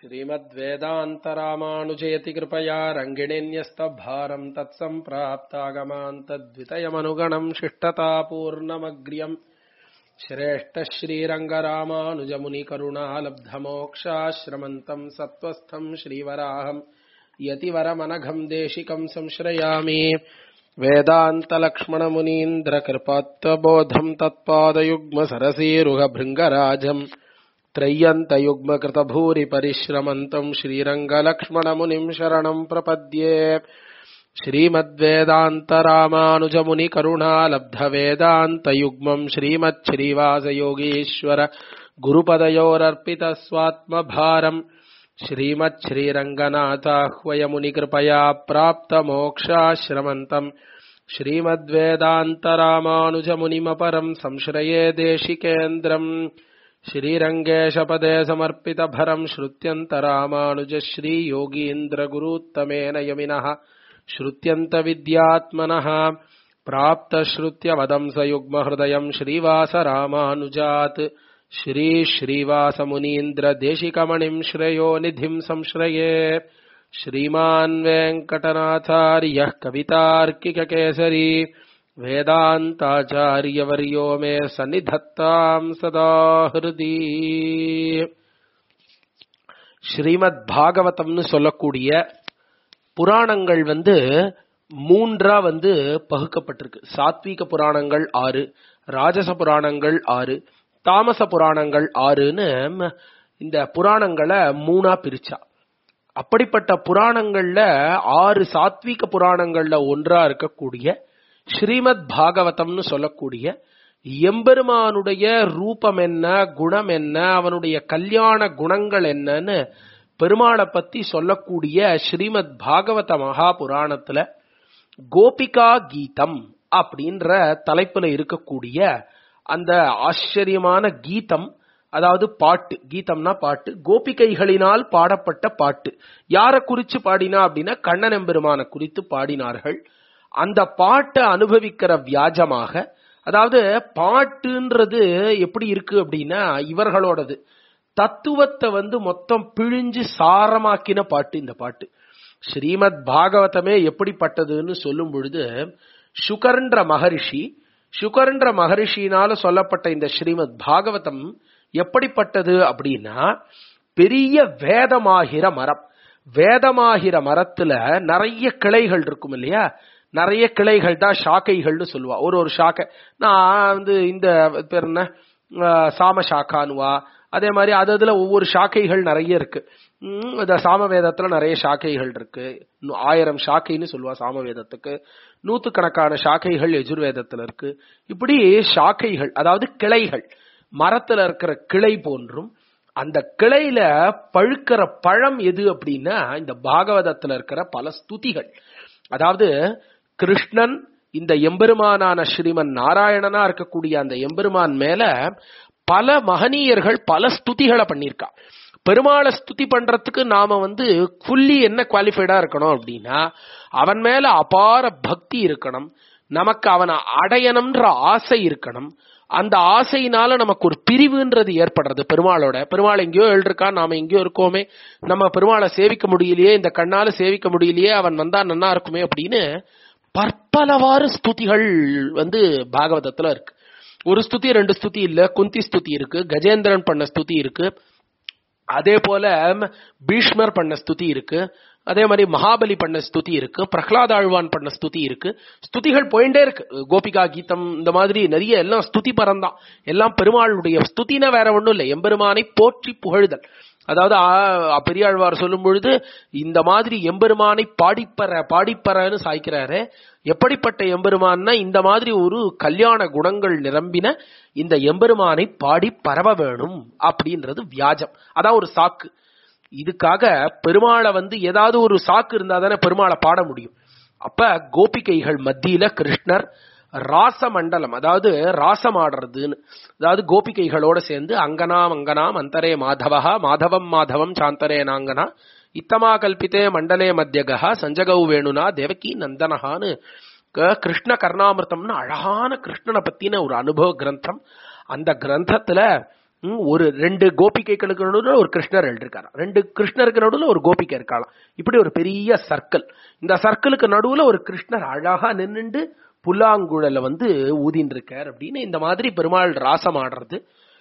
श्रीमद्वेदान्तरामानुजयति कृपया रङ्गिणीन्यस्तभारम् तत्सम्प्राप्तागमान् तद्वितयमनुगणम् शिष्टतापूर्णमग्र्यम् श्रेष्ठश्रीरङ्गरामानुजमुनिकरुणालब्धमोक्षाश्रमन्तम् सत्त्वस्थम् श्रीवराहम् यतिवरमनघम् देशिकम् संश्रयामि वेदान्तलक्ष्मणमुनीन्द्रकृपात्वबोधम् तत्पादयुग्मसरसीरुहभृङ्गराजम् त्रय्यन्तयुग्मकृतभूरिपरिश्रमन्तम् श्रीरङ्गलक्ष्मणमुनिम् शरणम् प्रपद्ये श्रीमद्वेदान्तरामानुजमुनिकरुणालब्धवेदान्तयुग्मम् श्रीमच्छ्रीवासयोगीश्वर गुरुपदयोरर्पितस्वात्मभारम् श्रीमच्छ्रीरङ्गनाथाह्वयमुनिकृपया प्राप्तमोक्षाश्रमन्तम् श्रीमद्वेदान्तरामानुजमुनिमपरम् संश्रये देशिकेन्द्रम् श्रीरङ्गेशपदे समर्पितभरम् श्रुत्यन्तरामानुज श्रीयोगीन्द्रगुरूत्तमेन यमिनः श्रुत्यन्तविद्यात्मनः प्राप्तश्रुत्यवदंसयुग्महृदयम् श्रीवासरामानुजात् श्रीश्रीवासमुनीन्द्रदेशिकमणिम् श्रेयो निधिम् संश्रये श्रीमान् वेङ्कटनाथार्यः कवितार्किककेसरी வேதாந்தாச்சாரியவரியோ மே சந்நிதத்தாம் சதா ஹிருதி ஸ்ரீமத் பாகவதம்னு சொல்லக்கூடிய புராணங்கள் வந்து மூன்றா வந்து பகுக்கப்பட்டிருக்கு சாத்வீக புராணங்கள் ஆறு ராஜச புராணங்கள் ஆறு தாமச புராணங்கள் ஆறுன்னு இந்த புராணங்களை மூணா பிரிச்சா அப்படிப்பட்ட புராணங்கள்ல ஆறு சாத்வீக புராணங்கள்ல ஒன்றா இருக்கக்கூடிய ஸ்ரீமத் பாகவதம்னு சொல்லக்கூடிய எம்பெருமானுடைய ரூபம் என்ன குணம் என்ன அவனுடைய கல்யாண குணங்கள் என்னன்னு பெருமாளை பத்தி சொல்லக்கூடிய ஸ்ரீமத் பாகவத மகா புராணத்துல கோபிகா கீதம் அப்படின்ற தலைப்புல இருக்கக்கூடிய அந்த ஆச்சரியமான கீதம் அதாவது பாட்டு கீதம்னா பாட்டு கோபிகைகளினால் பாடப்பட்ட பாட்டு யார குறிச்சு பாடினா அப்படின்னா கண்ணன் எம்பெருமான குறித்து பாடினார்கள் அந்த பாட்டை அனுபவிக்கிற வியாஜமாக அதாவது பாட்டுன்றது எப்படி இருக்கு அப்படின்னா இவர்களோடது தத்துவத்தை வந்து மொத்தம் பிழிஞ்சு சாரமாக்கின பாட்டு இந்த பாட்டு ஸ்ரீமத் பாகவதமே எப்படிப்பட்டதுன்னு சொல்லும் பொழுது சுகர்ன்ற மகரிஷி சுகர்ன்ற மகரிஷினால சொல்லப்பட்ட இந்த ஸ்ரீமத் பாகவதம் எப்படிப்பட்டது அப்படின்னா பெரிய வேதமாகிற மரம் வேதமாகிற மரத்துல நிறைய கிளைகள் இருக்கும் இல்லையா நிறைய கிளைகள் தான் ஷாக்கைகள்னு சொல்லுவா ஒரு ஒரு ஷாக்கை நான் வந்து இந்த பேர் என்ன சாம ஷாக்கானுவா அதே மாதிரி அது அதுல ஒவ்வொரு ஷாக்கைகள் நிறைய இருக்கு இந்த சாமவேதத்துல நிறைய ஷாக்கைகள் இருக்கு ஆயிரம் ஷாக்கைன்னு சொல்லுவா சாமவேதத்துக்கு நூத்துக்கணக்கான ஷாக்கைகள் எஜுர்வேதத்துல இருக்கு இப்படி ஷாக்கைகள் அதாவது கிளைகள் மரத்துல இருக்கிற கிளை போன்றும் அந்த கிளையில பழுக்கிற பழம் எது அப்படின்னா இந்த பாகவதத்துல இருக்கிற பல ஸ்துதிகள் அதாவது கிருஷ்ணன் இந்த எம்பெருமானான ஸ்ரீமன் நாராயணனா இருக்கக்கூடிய அந்த எம்பெருமான் மேல பல மகனீயர்கள் பல ஸ்துதிகளை பண்ணியிருக்கா பெருமாளை ஸ்துதி பண்றதுக்கு நாம வந்து ஃபுல்லி என்ன குவாலிஃபைடா இருக்கணும் அப்படின்னா அவன் மேல அபார பக்தி இருக்கணும் நமக்கு அவனை அடையணும்ன்ற ஆசை இருக்கணும் அந்த ஆசையினால நமக்கு ஒரு பிரிவுன்றது ஏற்படுறது பெருமாளோட பெருமாள் எங்கேயோ எழுதிருக்கா நாம எங்கேயோ இருக்கோமே நம்ம பெருமாளை சேவிக்க முடியலையே இந்த கண்ணால சேவிக்க முடியலையே அவன் வந்தா நன்னா இருக்குமே அப்படின்னு பற்பலவாறு ஸ்துதிகள் வந்து பாகவதத்துல இருக்கு ஒரு ஸ்துதி ரெண்டு ஸ்துதி இல்ல குந்தி ஸ்துதி இருக்கு கஜேந்திரன் பண்ண ஸ்துதி இருக்கு அதே போல பீஷ்மர் பண்ண ஸ்துதி இருக்கு அதே மாதிரி மகாபலி பண்ண ஸ்துதி இருக்கு பிரஹ்லாத் ஆழ்வான் பண்ண ஸ்துதி இருக்கு ஸ்துதிகள் போயிட்டே இருக்கு கோபிகா கீதம் இந்த மாதிரி நிறைய எல்லாம் ஸ்துதி பரந்தான் எல்லாம் பெருமாளுடைய ஸ்துதினா வேற ஒண்ணும் இல்லை எம்பெருமானை போற்றி புகழுதல் அதாவது பெரியாழ்வார் சொல்லும் பொழுது இந்த மாதிரி எம்பெருமானை பாடிப்பற பாடிப்பறன்னு சாய்க்கிறாரு எப்படிப்பட்ட எம்பெருமான்னா இந்த மாதிரி ஒரு கல்யாண குணங்கள் நிரம்பின இந்த எம்பெருமானை பாடி பரவ வேணும் அப்படின்றது வியாஜம் அதான் ஒரு சாக்கு இதுக்காக பெருமாளை வந்து ஏதாவது ஒரு சாக்கு இருந்தா தானே பெருமாளை பாட முடியும் அப்ப கோபிகைகள் மத்தியில கிருஷ்ணர் ராச மண்டலம் அதாவது ராசம் ஆடுறதுன்னு அதாவது கோபிகைகளோட சேர்ந்து அங்கனாம் அங்கனாம் அந்தரே மாதவா மாதவம் மாதவம் சாந்தரே நாங்கனா இத்தமா கல்பித்தே மண்டலே மத்தியகா சஞ்சகௌ வேணுனா தேவகி நந்தனஹான்னு கிருஷ்ண கர்ணாமிருத்தம்னு அழகான கிருஷ்ணனை பத்தின ஒரு அனுபவ கிரந்தம் அந்த கிரந்தத்துல ம், ஒரு ரெண்டு கோபிகைகளுக்கு நடுவில் ஒரு கிருஷ்ணர் இருக்காராம் ரெண்டு கிருஷ்ணருக்கு நடுவில் ஒரு கோபிகை இருக்கலாம் இப்படி ஒரு பெரிய சர்க்கிள் இந்த சர்க்கிளுக்கு நடுவுல ஒரு கிருஷ்ணர் அழகா நின்னுண்டு புல்லாங்குழல வந்து ஊதின்னு இருக்கார் அப்படின்னு இந்த மாதிரி பெருமாள் ராசம் ஆடுறது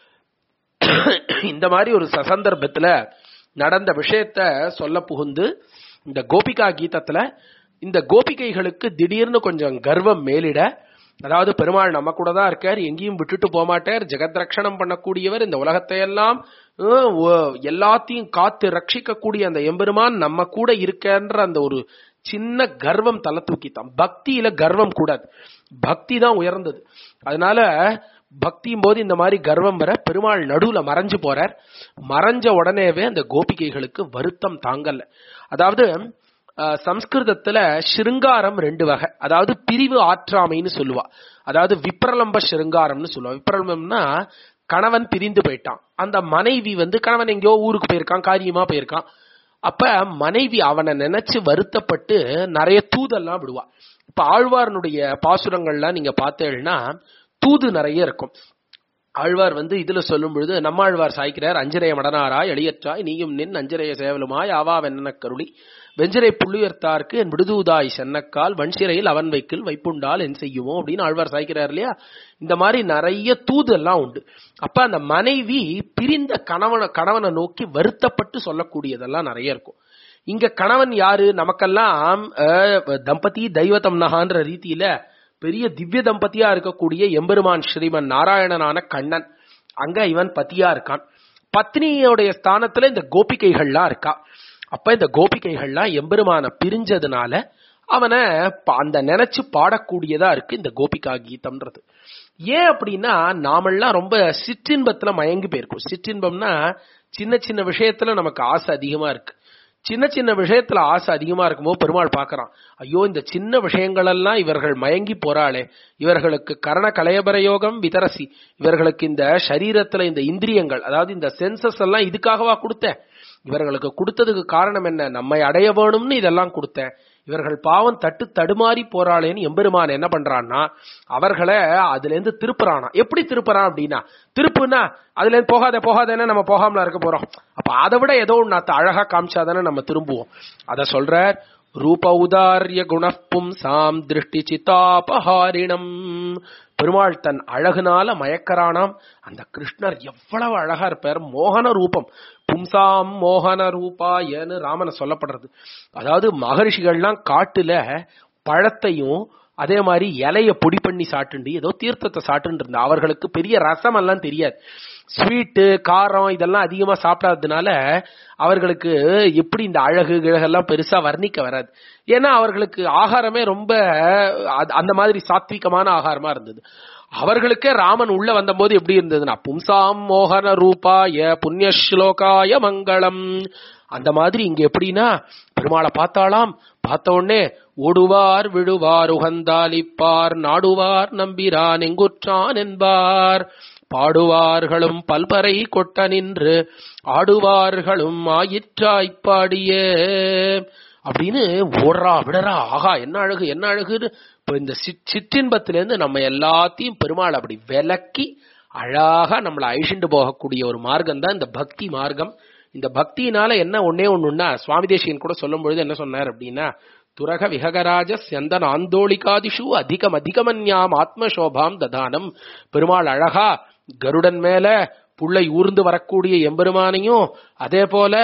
இந்த மாதிரி ஒரு சசந்தர்ப்பத்துல நடந்த விஷயத்த சொல்ல புகுந்து இந்த கோபிகா கீதத்துல இந்த கோபிகைகளுக்கு திடீர்னு கொஞ்சம் கர்வம் மேலிட அதாவது பெருமாள் நம்ம கூட தான் இருக்கார் எங்கேயும் விட்டுட்டு போக மாட்டார் ஜெகத் ரட்சணம் பண்ணக்கூடியவர் இந்த உலகத்தை எல்லாம் அஹ், ஒ- எல்லாத்தையும் காத்து ரட்சிக்கக்கூடிய அந்த எம்பெருமான் நம்ம கூட இருக்கன்ற அந்த ஒரு சின்ன கர்வம் தலை தூக்கித்தான் பக்தியில கர்வம் கூடாது பக்தி தான் உயர்ந்தது அதனால பக்தியும் போது இந்த மாதிரி கர்வம் வர பெருமாள் நடுவுல மறைஞ்சு போறார் மறைஞ்ச உடனேவே அந்த கோபிகைகளுக்கு வருத்தம் தாங்கல அதாவது அஹ், சம்ஸ்கிருதத்துல சிருங்காரம் ரெண்டு வகை அதாவது பிரிவு ஆற்றாமைன்னு சொல்லுவா அதாவது விப்ரலம்ப சிருங்காரம்னு சொல்லுவா விப்ரலம்பம்னா கணவன் பிரிந்து போயிட்டான் அந்த மனைவி வந்து கணவன் எங்கேயோ ஊருக்கு போயிருக்கான் காரியமா போயிருக்கான் அப்ப மனைவி அவனை நினைச்சு வருத்தப்பட்டு நிறைய தூதெல்லாம் விடுவா இப்ப ஆழ்வார்னுடைய பாசுரங்கள்லாம் நீங்க பார்த்தேன்னா தூது நிறைய இருக்கும் ஆழ்வார் வந்து இதுல சொல்லும் பொழுது நம்மாழ்வார் சாய்க்கிறார் அஞ்சரைய மடனாராய் எளியற்றாய் நீயும் நின் அஞ்சரைய சேவலுமாய் ஆவா வெண்ணன கருளி வெஞ்சரை புள்ளியர்த்தார்க்கு என் விடுதூதாய் சென்னக்கால் வன்சிறையில் அவன் வைக்கில் வைப்புண்டால் என் செய்யுமோ அப்படின்னு ஆழ்வார் சாய்க்கிறார் இல்லையா இந்த மாதிரி நிறைய தூது எல்லாம் உண்டு அப்ப அந்த மனைவி பிரிந்த கணவனை கணவனை நோக்கி வருத்தப்பட்டு சொல்லக்கூடியதெல்லாம் நிறைய இருக்கும் இங்க கணவன் யாரு நமக்கெல்லாம் அஹ், தம்பதி தெய்வத்தம் நகான்ற ரீதியில பெரிய திவ்ய தம்பதியா இருக்கக்கூடிய எம்பெருமான் ஸ்ரீமன் நாராயணனான கண்ணன் அங்க இவன் பத்தியா இருக்கான் பத்னியோடைய ஸ்தானத்துல இந்த கோபிகைகள்லாம் இருக்கா அப்ப இந்த கோபிகைகள்லாம் எம்பெருமான பிரிஞ்சதுனால அவனை ப- அந்த நினைச்சு பாடக்கூடியதா இருக்கு இந்த கோபிகா கீதம்ன்றது ஏன் அப்படின்னா நாமெல்லாம் ரொம்ப சிற்றின்பத்துல மயங்கி போயிருக்கோம் சிற்றின்பம்னா சின்ன சின்ன விஷயத்துல நமக்கு ஆசை அதிகமா இருக்கு சின்ன சின்ன விஷயத்துல ஆசை அதிகமா இருக்கும்போது பெருமாள் பார்க்கறான் ஐயோ இந்த சின்ன விஷயங்கள் எல்லாம் இவர்கள் மயங்கி போறாளே இவர்களுக்கு கரண கலையபர யோகம் விதரசி இவர்களுக்கு இந்த சரீரத்துல இந்த இந்திரியங்கள் அதாவது இந்த சென்சஸ் எல்லாம் இதுக்காகவா கொடுத்தேன் இவர்களுக்கு கொடுத்ததுக்கு காரணம் என்ன நம்மை அடைய வேணும்னு இதெல்லாம் கொடுத்தேன் இவர்கள் பாவம் தட்டு தடுமாறி போறாளேன்னு எம்பெருமான் என்ன பண்றான்னா அவர்களை அதுல இருந்து திருப்புறானா எப்படி திருப்புறான் அப்படின்னா திருப்புனா அதுல இருந்து போகாத போகாதேன்னு நம்ம போகாமல இருக்க போறோம் அப்ப அதை விட ஏதோ ஒண்ணு அத்த அழகா காமிச்சாதானே நம்ம திரும்புவோம் அத சொல்ற ரூப உதாரிய குணப்பும் சாம் திருஷ்டி சித்தாபஹாரிணம் பெருமாள் தன் அழகுனால மயக்கரானாம் அந்த கிருஷ்ணர் எவ்வளவு அழகா இருப்பார் மோகன ரூபம் பும்சாம் மோகன ரூபாயன்னு ராமனை சொல்லப்படுறது அதாவது மகரிஷிகள்லாம் காட்டுல பழத்தையும் அதே மாதிரி இலைய பொடி பண்ணி சாட்டுண்டு ஏதோ தீர்த்தத்தை சாட்டுன்னு இருந்தா அவர்களுக்கு பெரிய ரசம் எல்லாம் தெரியாது ஸ்வீட்டு காரம் இதெல்லாம் அதிகமா சாப்பிடாததுனால அவர்களுக்கு எப்படி இந்த அழகு கிழகெல்லாம் பெருசா வர்ணிக்க வராது ஏன்னா அவர்களுக்கு ஆகாரமே ரொம்ப அது- அந்த மாதிரி சாத்விகமான ஆகாரமா இருந்தது அவர்களுக்கே ராமன் உள்ள வந்தபோது எப்படி இருந்ததுன்னா பும்சாம் மோகன ரூபாய புண்ணிய ஸ்லோகாய மங்களம் அந்த மாதிரி இங்க எப்படின்னா பெருமாளை பார்த்தாலாம் பார்த்த உடனே ஓடுவார் விழுவார் உகந்தாலிப்பார் நாடுவார் நம்பிரான் எங்குற்றான் என்பார் பாடுவார்களும் பல்பறை கொட்ட நின்று ஆடுவார்களும் ஆயிற்றாய்ப்பாடியே அப்படின்னு ஓடுறா விடறா ஆகா என்ன அழகு என்ன அழகுன்னு இப்ப இந்த சிற்- சிற்றின்பத்திலிருந்து நம்ம எல்லாத்தையும் பெருமாள் அப்படி விலக்கி அழகா நம்மளை அழிச்சுண்டு போகக்கூடிய ஒரு மார்க்கம் தான் இந்த பக்தி மார்க்கம் இந்த பக்தியினால என்ன ஒன்னே ஒண்ணுன்னா சுவாமி தேசிகன் கூட சொல்லும் பொழுது என்ன சொன்னார் அப்படின்னா துரக விஹகராஜ செந்தன் ஆந்தோளிகாதிஷு அதிகம் அதிகமன்யாம் ஆத்மசோபாம் ததானம் பெருமாள் அழகா கருடன் மேல புள்ளை ஊர்ந்து வரக்கூடிய எம்பெருமானையும் அதே போல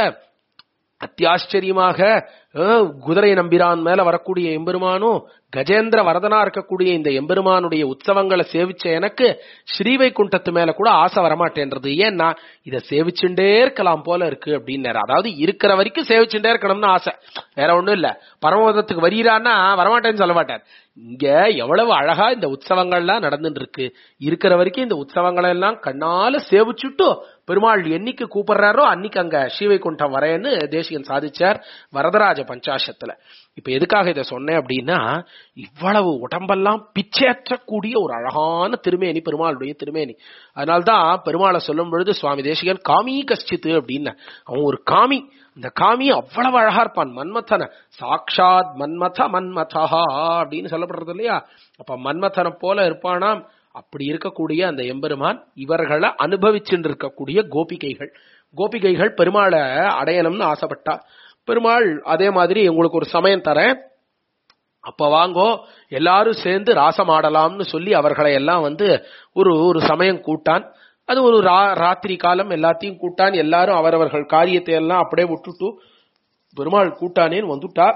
அத்தியாச்சரியமாக அஹ், குதிரை நம்பிரான் மேல வரக்கூடிய எம்பெருமானும் கஜேந்திர வரதனா இருக்கக்கூடிய இந்த எம்பெருமானுடைய உற்சவங்களை சேவிச்ச எனக்கு ஸ்ரீவைகுண்டத்து மேல கூட ஆசை வரமாட்டேன்றது ஏன்னா இதை சேவிச்சுட்டே இருக்கலாம் போல இருக்கு அப்படின்னாரு அதாவது இருக்கிற வரைக்கும் சேவிச்சுட்டே இருக்கணும்னு ஆசை வேற ஒண்ணும் இல்ல பரமபதத்துக்கு வரீரான்னா வரமாட்டேன்னு சொல்ல மாட்டார் இங்க எவ்வளவு அழகா இந்த உற்சவங்கள்லாம் நடந்துட்டு இருக்கு இருக்கிற வரைக்கும் இந்த உற்சவங்களை எல்லாம் கண்ணால சேவிச்சுட்டு பெருமாள் என்னைக்கு கூப்பிடுறாரோ அன்னைக்கு அங்க ஸ்ரீவைகுண்டம் வரேன்னு தேசிகன் சாதிச்சார் வரதராஜ பஞ்சாசத்துல இப்ப எதுக்காக இதை சொன்னேன் அப்படின்னா இவ்வளவு உடம்பெல்லாம் பிச்சேற்றக்கூடிய ஒரு அழகான திருமேனி பெருமாளுடைய திருமேனி அதனால்தான் பெருமாளை சொல்லும் பொழுது சுவாமி தேசிகன் காமி கஷ்டித்து அப்படின்னு அவன் ஒரு காமி அந்த காமி அவ்வளவு அழகா இருப்பான் மன்மதன சாக்ஷாத் மன்மத மன்மதா அப்படின்னு சொல்லப்படுறது இல்லையா அப்ப மன்மதனை போல இருப்பானாம் அப்படி இருக்கக்கூடிய அந்த எம்பெருமான் இவர்களை அனுபவிச்சுட்டு இருக்கக்கூடிய கோபிகைகள் கோபிகைகள் பெருமாளை அடையணும்னு ஆசைப்பட்டா பெருமாள் அதே மாதிரி உங்களுக்கு ஒரு சமயம் தரேன் அப்ப வாங்கோ எல்லாரும் சேர்ந்து ராசம் ஆடலாம்னு சொல்லி அவர்களை எல்லாம் வந்து ஒரு ஒரு சமயம் கூட்டான் அது ஒரு ரா- ராத்திரி காலம் எல்லாத்தையும் கூட்டான் எல்லாரும் அவரவர்கள் காரியத்தை எல்லாம் அப்படியே விட்டுட்டு பெருமாள் கூட்டானேன்னு வந்துட்டார்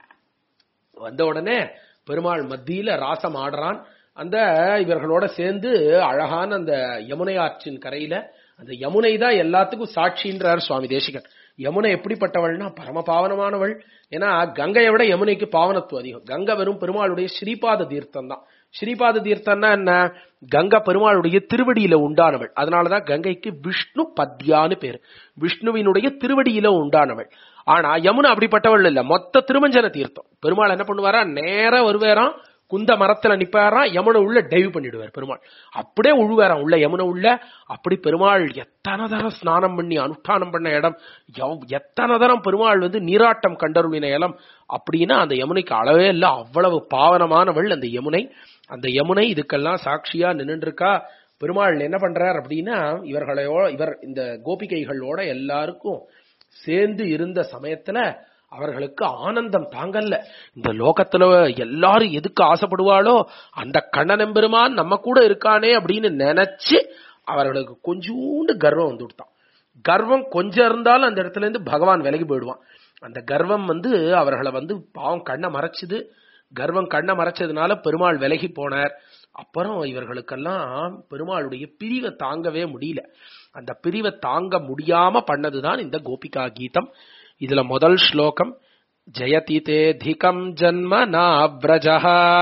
வந்த உடனே பெருமாள் மத்தியில ராசம் ஆடுறான் அந்த இவர்களோட சேர்ந்து அழகான அந்த யமுனை ஆற்றின் கரையில அந்த யமுனை தான் எல்லாத்துக்கும் சாட்சின்றார் சுவாமி தேசிகன் யமுனை எப்படிப்பட்டவள்னா பரம பாவனமானவள் ஏன்னா கங்கையை விட யமுனைக்கு பாவனத்துவம் அதிகம் கங்கை வெறும் பெருமாளுடைய ஸ்ரீபாத தீர்த்தம் தான் ஸ்ரீபாத தீர்த்தம்னா என்ன கங்கை பெருமாளுடைய திருவடியில உண்டானவள் அதனாலதான் கங்கைக்கு விஷ்ணு பத்யான்னு பேரு விஷ்ணுவினுடைய திருவடியில உண்டானவள் ஆனா யமுனை அப்படிப்பட்டவள் இல்ல மொத்த திருமஞ்சன தீர்த்தம் பெருமாள் என்ன பண்ணுவாரா நேரா வருவாராம் குந்த மரத்துல நிப்பாராம் யமுனை உள்ள டைவ் பண்ணிடுவார் பெருமாள் அப்படியே உழுவாராம் உள்ள யமுனை உள்ள அப்படி பெருமாள் எத்தனை தரம் ஸ்நானம் பண்ணி அனுஷ்டானம் பண்ண இடம் எவ்- எத்தனை தரம் பெருமாள் வந்து நீராட்டம் கண்டருளின இடம் அப்படின்னா அந்த யமுனைக்கு அளவே இல்ல அவ்வளவு பாவனமானவள் அந்த யமுனை அந்த யமுனை இதுக்கெல்லாம் சாட்சியா நின்னுட்டு இருக்கா பெருமாள் என்ன பண்றார் அப்படின்னா இவர்களையோ இவர் இந்த கோபிகைகளோட எல்லாருக்கும் சேர்ந்து இருந்த சமயத்துல அவர்களுக்கு ஆனந்தம் தாங்கல்ல இந்த லோகத்துல எல்லாரும் எதுக்கு ஆசைப்படுவாளோ அந்த கண்ணன் பெருமான் நம்ம கூட இருக்கானே அப்படின்னு நினைச்சு அவர்களுக்கு கொஞ்சூண்டு கர்வம் வந்து விட்டான் கர்வம் கொஞ்சம் இருந்தாலும் அந்த இடத்துல இருந்து பகவான் விலகி போயிடுவான் அந்த கர்வம் வந்து அவர்களை வந்து பாவம் கண்ணை மறைச்சுது கர்வம் கண்ணை மறைச்சதுனால பெருமாள் விலகி போனார் அப்புறம் இவர்களுக்கெல்லாம் பெருமாளுடைய பிரிவை தாங்கவே முடியல அந்த பிரிவை தாங்க முடியாம பண்ணதுதான் இந்த கோபிகா கீதம் இதுல முதல் ஸ்லோகம் ஜெயதி தேதிகம் ஜன்ம நாவ்ரஜா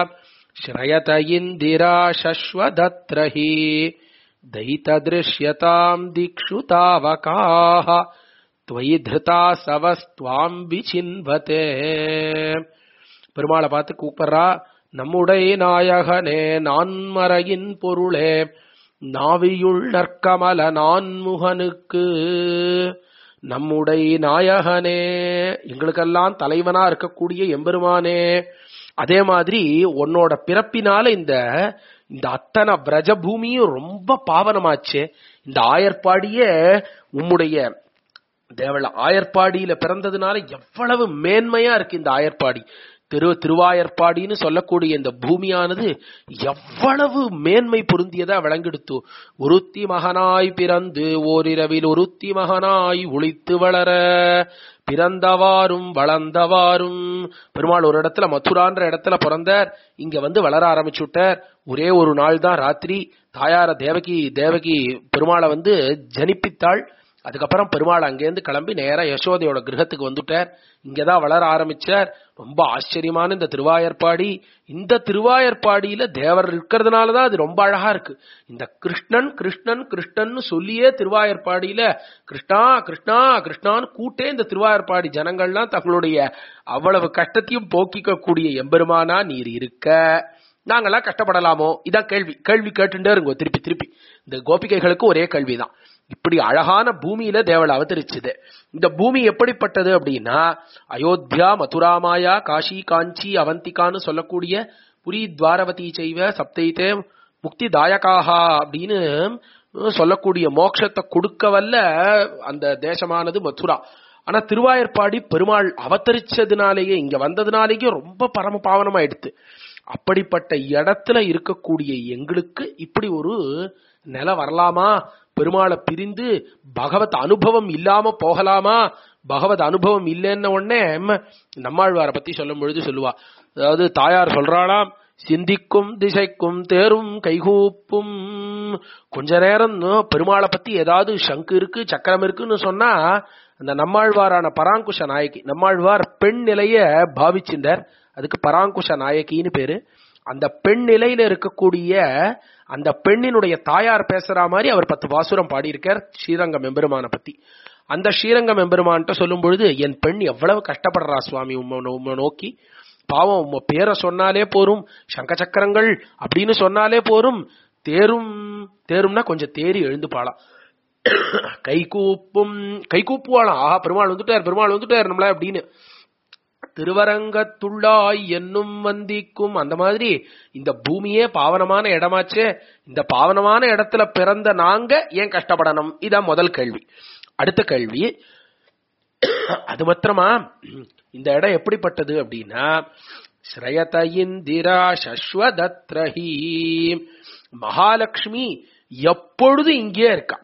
ஸ்ரயத இந்திரா சஸ்வதத்ரஹி தைததிருஷ்யதாம் திக்ஷு தாவகாः त्वयि धृता சவஸ்துவாம் விசின்வதே பெருமாளை பார்த்து கூப்பிடுறா நம்முடைய நாயகனே நான்மறையின் பொருளே நாவியுள் நற்கமல நான்முகனுக்கு நம்முடைய நாயகனே எங்களுக்கெல்லாம் தலைவனா இருக்கக்கூடிய எம்பெருமானே அதே மாதிரி உன்னோட பிறப்பினால இந்த இந்த அத்தனை பிரஜ பூமியும் ரொம்ப பாவனமாச்சே இந்த ஆயர்பாடியே உம்முடைய தேவள ஆயர்பாடியில பிறந்ததுனால எவ்வளவு மேன்மையா இருக்கு இந்த ஆயர்பாடி திரு திருவாயர்பாடின்னு சொல்லக்கூடிய இந்த பூமியானது எவ்வளவு மேன்மை பொருந்தியதா விளங்கெடுத்து ஒருத்தி மகனாய் பிறந்து ஓரிரவில் ஒருத்தி மகனாய் ஒளித்து வளர பிறந்தவாறும் வளர்ந்தவாறும் பெருமாள் ஒரு இடத்துல மதுரான்ற இடத்துல பிறந்தார் இங்க வந்து வளர ஆரம்பிச்சுட்டார் ஒரே ஒரு நாள் தான் ராத்திரி தாயார தேவகி தேவகி பெருமாளை வந்து ஜனிப்பித்தாள் அதுக்கப்புறம் பெருமாள் அங்கேருந்து கிளம்பி நேரா யசோதையோட கிரகத்துக்கு வந்துட்டார் இங்கதான் வளர ஆரம்பிச்சார் ரொம்ப ஆச்சரியமான இந்த திருவாயர்பாடி இந்த திருவாயர்பாடியில தேவர் இருக்கிறதுனாலதான் அது ரொம்ப அழகா இருக்கு இந்த கிருஷ்ணன் கிருஷ்ணன் கிருஷ்ணன் சொல்லியே திருவாயர்பாடியில கிருஷ்ணா கிருஷ்ணா கிருஷ்ணான்னு கூட்டே இந்த திருவாயர்பாடி ஜனங்கள்லாம் தங்களுடைய அவ்வளவு கஷ்டத்தையும் போக்கிக்க கூடிய எம்பெருமானா நீர் இருக்க நாங்கெல்லாம் கஷ்டப்படலாமோ இதான் கேள்வி கேள்வி கேட்டுட்டே இருங்கோ திருப்பி திருப்பி இந்த கோபிகைகளுக்கு ஒரே கேள்விதான் இப்படி அழகான பூமியில தேவள் அவதரிச்சுது இந்த பூமி எப்படிப்பட்டது அப்படின்னா அயோத்தியா மதுராமாயா காஷி காஞ்சி அவந்திகான்னு சொல்லக்கூடிய புரி துவாரவதி செய்வ சப்தைத்தே முக்தி தாயகாகா அப்படின்னு சொல்லக்கூடிய மோட்சத்தை கொடுக்க வல்ல அந்த தேசமானது மதுரா ஆனா திருவாயர்பாடி பெருமாள் அவதரிச்சதுனாலேயே இங்க வந்ததுனாலேயே ரொம்ப பரம பாவனமாயிடுத்து அப்படிப்பட்ட இடத்துல இருக்கக்கூடிய எங்களுக்கு இப்படி ஒரு நிலை வரலாமா பெருமாளை பிரிந்து பகவத் அனுபவம் இல்லாம போகலாமா பகவத் அனுபவம் இல்லைன்ன உடனே நம்மாழ்வார பத்தி சொல்லும் பொழுது சொல்லுவா அதாவது தாயார் சொல்றாளாம் சிந்திக்கும் திசைக்கும் தேரும் கைகூப்பும் கொஞ்ச நேரம் பெருமாளை பத்தி ஏதாவது சங்கு இருக்கு சக்கரம் இருக்குன்னு சொன்னா அந்த நம்மாழ்வாரான பராங்குஷ நாயகி நம்மாழ்வார் பெண் நிலைய பாவிச்சிருந்தார் அதுக்கு பராங்குஷ நாயகின்னு பேரு அந்த பெண் நிலையில இருக்கக்கூடிய அந்த பெண்ணினுடைய தாயார் பேசுற மாதிரி அவர் பத்து வாசுரம் பாடியிருக்கார் ஸ்ரீரங்கம் எம்பெருமான பத்தி அந்த ஸ்ரீரங்கம் எம்பெருமான்ட்ட சொல்லும் பொழுது என் பெண் எவ்வளவு கஷ்டப்படுறா சுவாமி உம்மை நோக்கி பாவம் உம்ம பேரை சொன்னாலே போரும் சங்க சக்கரங்கள் அப்படின்னு சொன்னாலே போரும் தேரும் தேரும்னா கொஞ்சம் தேறி எழுந்து பாலாம் கை கூப்பும் கை கூப்புவாளாம் ஆஹா பெருமாள் வந்துட்டார் பெருமாள் வந்துட்டார் நம்மள அப்படின்னு திருவரங்கத்துள்ளாய் என்னும் வந்திக்கும் அந்த மாதிரி இந்த பூமியே பாவனமான இடமாச்சே இந்த பாவனமான இடத்துல பிறந்த நாங்க ஏன் கஷ்டப்படணும் இதான் முதல் கேள்வி அடுத்த கேள்வி அது மாத்திரமா இந்த இடம் எப்படிப்பட்டது அப்படின்னா ஸ்ரயத இந்திரா சஸ்வதத்ரஹி மகாலட்சுமி எப்பொழுது இங்கே இருக்கா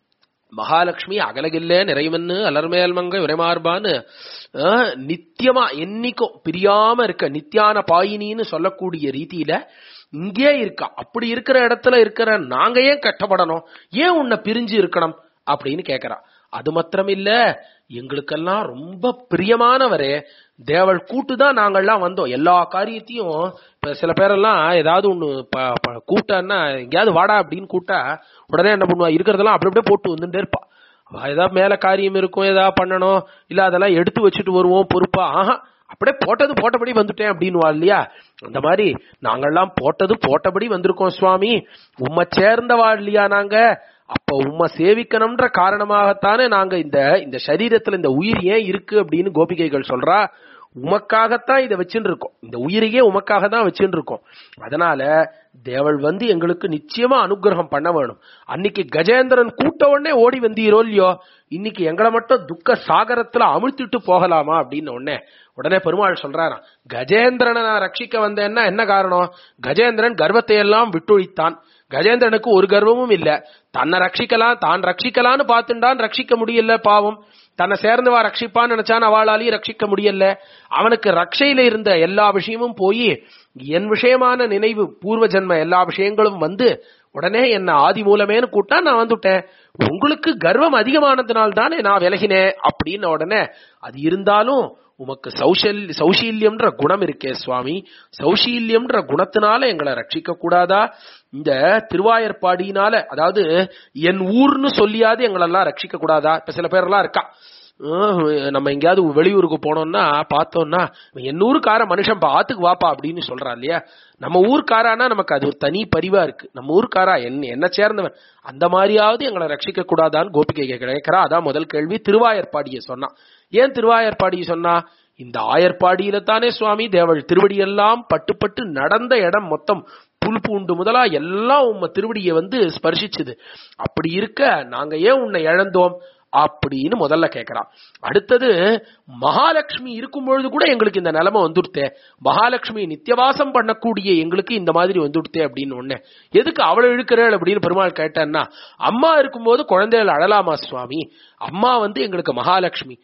மகாலட்சுமி அகலகில்ல நிறைவன்னு அலர்மேல் மங்க விரைமார்பான்னு அஹ், நித்தியமா என்னைக்கும் பிரியாம இருக்க நித்தியான பாயினின்னு சொல்லக்கூடிய ரீதியில இங்கே இருக்கா அப்படி இருக்கிற இடத்துல இருக்கிற நாங்க ஏன் கஷ்டப்படணும் ஏன் உன்னை பிரிஞ்சு இருக்கணும் அப்படின்னு கேக்குறா அது மாத்திரம் இல்ல எங்களுக்கெல்லாம் ரொம்ப பிரியமானவரே தேவள் கூட்டு தான் நாங்கள்லாம் வந்தோம் எல்லா காரியத்தையும் இப்ப சில பேரெல்லாம் ஏதாவது ஒண்ணு ப- ப- கூப்பிட்டான்னா எங்கேயாவது வாடா அப்படின்னு கூப்பிட்டா உடனே என்ன பண்ணுவா இருக்கிறதெல்லாம் அப்படி அப்படியே போட்டு வந்துட்டே இருப்பா அவ ஏதாவது மேல காரியம் இருக்கும் ஏதாவது பண்ணணும் இல்ல அதெல்லாம் எடுத்து வச்சுட்டு வருவோம் பொறுப்பா ஆஹா அப்படியே போட்டது போட்டபடி வந்துட்டேன் அப்படின்னுவா இல்லையா அந்த மாதிரி நாங்கெல்லாம் போட்டது போட்டபடி வந்திருக்கோம் சுவாமி உம்மை சேர்ந்தவா இல்லையா நாங்க அப்ப உம்மை சேவிக்கணும்ன்ற காரணமாகத்தானே நாங்க இந்த இந்த சரீரத்துல இந்த உயிர் ஏன் இருக்கு அப்படின்னு கோபிகைகள் சொல்றா உமக்காகத்தான் இதை வச்சுட்டு இருக்கோம் இந்த உயிரையே உமக்காக தான் வச்சுட்டு இருக்கோம் அதனால தேவள் வந்து எங்களுக்கு நிச்சயமா அனுகிரகம் பண்ண வேணும் அன்னைக்கு கஜேந்திரன் கூட்ட உடனே ஓடி வந்தீரோ இல்லையோ இன்னைக்கு எங்களை மட்டும் துக்க சாகரத்துல அமிழ்த்திட்டு போகலாமா அப்படின்னு உடனே உடனே பெருமாள் சொல்றாராம் கஜேந்திரனை நான் ரட்சிக்க வந்தேன்னா என்ன காரணம் கஜேந்திரன் கர்வத்தை எல்லாம் விட்டொழித்தான் கஜேந்திரனுக்கு ஒரு கர்வமும் இல்ல தன்னை ரட்சிக்கலாம் தான் ரட்சிக்கலான்னு பார்த்துட்டான் ரட்சிக்க முடியல பாவம் தன்னை சேர்ந்தவா ரட்சிப்பான்னு நினைச்சான் அவளாலையும் ரட்சிக்க முடியல அவனுக்கு ரட்சையில இருந்த எல்லா விஷயமும் போய் என் விஷயமான நினைவு பூர்வ ஜென்ம எல்லா விஷயங்களும் வந்து உடனே என்ன ஆதி மூலமேன்னு கூட்டா நான் வந்துட்டேன் உங்களுக்கு கர்வம் அதிகமானதுனால தானே நான் விலகினேன் அப்படின்னு உடனே அது இருந்தாலும் உமக்கு சௌஷல் சௌஷீல்யம்ன்ற குணம் இருக்கே சுவாமி சௌஷீல்யம்ன்ற குணத்தினால எங்களை ரட்சிக்க கூடாதா இந்த திருவாயர்பாடியினால அதாவது என் ஊர்னு சொல்லியாவது எங்களெல்லாம் ரட்சிக்க கூடாதா இப்ப சில பேரெல்லாம் இருக்கா ஆஹ், நம்ம எங்கேயாவது வெளியூருக்கு போனோம்னா பார்த்தோம்னா என் ஊருக்கார மனுஷன் பா, ஆத்துக்கு வாப்பா அப்படின்னு சொல்றா இல்லையா நம்ம ஊர்க்காரானா நமக்கு அது ஒரு தனி பரிவா இருக்கு நம்ம ஊர்க்காரா என்ன என்ன சேர்ந்தவன் அந்த மாதிரியாவது எங்களை ரட்சிக்க கூடாதான்னு கோபிகை கேட்கிறா அதான் முதல் கேள்வி திருவாயர்பாடியை சொன்னா ஏன் திருவாயர்பாடியை சொன்னா இந்த ஆயர்பாடியில தானே சுவாமி தேவள் திருவடியெல்லாம் பட்டு பட்டு நடந்த இடம் மொத்தம் புல் பூண்டு முதலா எல்லாம் உம்ம திருவடியை வந்து ஸ்பர்சிச்சுது அப்படி இருக்க நாங்க ஏன் உன்னை இழந்தோம் அப்படின்னு முதல்ல கேக்குறான் அடுத்தது மகாலட்சுமி இருக்கும் பொழுது கூட எங்களுக்கு இந்த நிலைமை வந்துடுத்தே மகாலட்சுமி நித்தியவாசம் பண்ணக்கூடிய எங்களுக்கு இந்த மாதிரி வந்துடுத்தே அப்படின்னு ஒண்ணு எதுக்கு அவளை இழுக்கிறேள் அப்படின்னு பெருமாள் கேட்டேன்னா அம்மா இருக்கும்போது குழந்தைகள் அழலாமா சுவாமி அம்மா வந்து எங்களுக்கு மகாலட்சுமி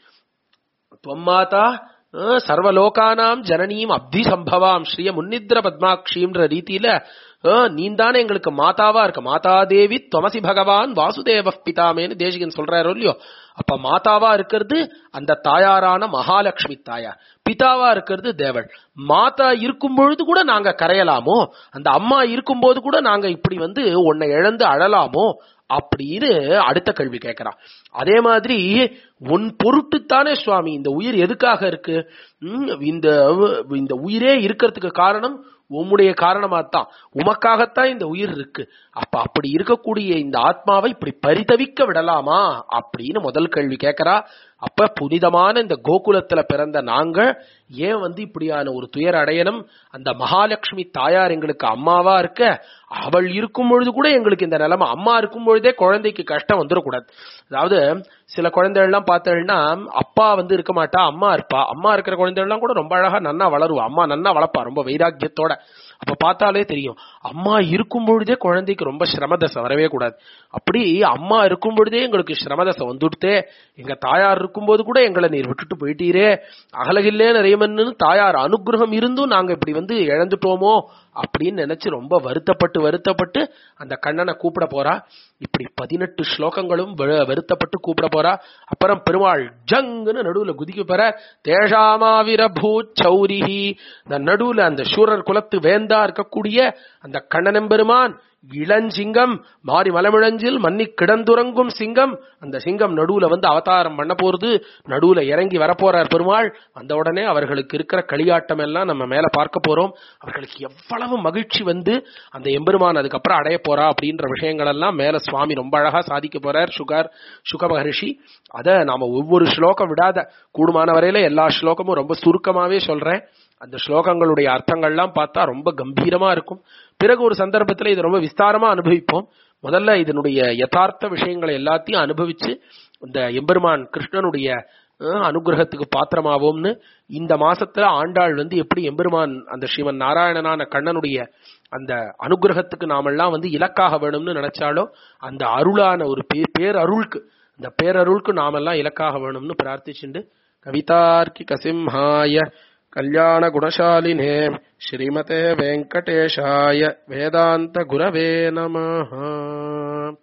त्वम्माता அஹ், சர்வலோகானாம் ஜனனீம் அப்தி சம்பவாம் ஸ்ரீய முன்னித்ர பத்மாக்ஷின்ற ரீதியில அஹ், நீந்தானே எங்களுக்கு மாதாவா இருக்க மாதா தேவி துவமசி பகவான் வாசுதேவ பிதாமேன்னு தேசிகன் சொல்றாரோ இல்லையோ அப்ப மாதாவா இருக்கிறது அந்த தாயாரான மகாலட்சுமி தாயார் பிதாவா இருக்கிறது தேவள் மாதா இருக்கும் பொழுது கூட நாங்க கரையலாமோ அந்த அம்மா இருக்கும்போது கூட நாங்க இப்படி வந்து உன்னை இழந்து அழலாமோ அப்படின்னு அடுத்த கேள்வி கேட்கிறான் அதே மாதிரி உன் பொருட்டுத்தானே சுவாமி இந்த உயிர் எதுக்காக இருக்கு ம், இந்த இந்த உயிரே இருக்கிறதுக்கு காரணம் உம்முடைய காரணமாத்தான் உமக்காகத்தான் இந்த உயிர் இருக்கு அப்ப அப்படி இருக்கக்கூடிய இந்த ஆத்மாவை இப்படி பரிதவிக்க விடலாமா அப்படின்னு முதல் கேள்வி கேட்கிறா அப்ப புனிதமான இந்த கோகுலத்துல பிறந்த நாங்க ஏன் வந்து இப்படியான ஒரு துயர் அடையணும் அந்த மகாலட்சுமி தாயார் எங்களுக்கு அம்மாவா இருக்க அவள் இருக்கும் பொழுது கூட எங்களுக்கு இந்த நிலைமை அம்மா இருக்கும் பொழுதே குழந்தைக்கு கஷ்டம் வந்துடக்கூடாது அதாவது சில குழந்தைகள் எல்லாம் பார்த்தேன்னா அப்பா வந்து இருக்க மாட்டா அம்மா இருப்பா அம்மா இருக்கிற குழந்தைகள் எல்லாம் கூட ரொம்ப அழகா நன்னா வளருவா அம்மா நன்னா வளர்ப்பா ரொம்ப வைராக்கியத்தோட அப்ப பார்த்தாலே தெரியும் அம்மா இருக்கும் பொழுதே குழந்தைக்கு ரொம்ப சிரமதசை வரவே கூடாது அப்படி அம்மா இருக்கும் பொழுதே எங்களுக்கு சிரமதசை வந்துடுத்தே எங்க தாயார் இருக்கும்போது கூட எங்களை நீர் விட்டுட்டு போயிட்டீரே அகலகில்லே நிறையமன்னு தாயார் அனுகிரகம் இருந்தும் நாங்க இப்படி வந்து இழந்துட்டோமோ அப்படின்னு நினைச்சு ரொம்ப வருத்தப்பட்டு வருத்தப்பட்டு அந்த கண்ணனை கூப்பிட போறா இப்படி பதினெட்டு ஸ்லோகங்களும் வெ- வருத்தப்பட்டு கூப்பிட போறா அப்புறம் பெருமாள் ஜங்குன்னு நடுவுல குதிக்க போற தேஷாமாவிர பூச்சௌரிஹி இந்த நடுவுல அந்த சூரர் குலத்து வேந்தா இருக்கக்கூடிய அந்த கண்ணனெம்பெருமான் இளஞ்சிங்கம் மாறி மலமிழஞ்சில் மன்னி கிடந்துறங்கும் சிங்கம் அந்த சிங்கம் நடுவுல வந்து அவதாரம் பண்ண போறது நடுவுல இறங்கி வரப்போறார் பெருமாள் வந்த உடனே அவர்களுக்கு இருக்கிற களியாட்டம் எல்லாம் நம்ம மேல பார்க்க போறோம் அவர்களுக்கு எவ்வளவு மகிழ்ச்சி வந்து அந்த எம்பெருமான் அதுக்கப்புறம் அடைய போறா அப்படின்ற விஷயங்கள் எல்லாம் மேல சுவாமி ரொம்ப அழகா சாதிக்க போறார் சுகர் சுக மகரிஷி அத நாம ஒவ்வொரு ஸ்லோகம் விடாத கூடுமான வரையில எல்லா ஸ்லோகமும் ரொம்ப சுருக்கமாவே சொல்றேன் அந்த ஸ்லோகங்களுடைய அர்த்தங்கள்லாம் பார்த்தா ரொம்ப கம்பீரமா இருக்கும் பிறகு ஒரு சந்தர்ப்பத்துல இதை ரொம்ப விஸ்தாரமா அனுபவிப்போம் முதல்ல இதனுடைய யதார்த்த விஷயங்களை எல்லாத்தையும் அனுபவிச்சு இந்த எம்பெருமான் கிருஷ்ணனுடைய அஹ், அனுகிரகத்துக்கு பாத்திரமாவோம்னு இந்த மாசத்துல ஆண்டாள் வந்து எப்படி எம்பெருமான் அந்த ஸ்ரீமன் நாராயணனான கண்ணனுடைய அந்த அனுகிரகத்துக்கு நாமெல்லாம் வந்து இலக்காக வேணும்னு நினைச்சாலோ அந்த அருளான ஒரு பே பேரருளுக்கு அந்த பேரருளுக்கு நாமெல்லாம் இலக்காக வேணும்னு பிரார்த்திச்சுண்டு கவிதார்க்கி கசிம்ஹாய கல்யாண குணசாலினே ஸ்ரீமதே வெங்கடேஷாய வேதாந்த குரவே நமஹ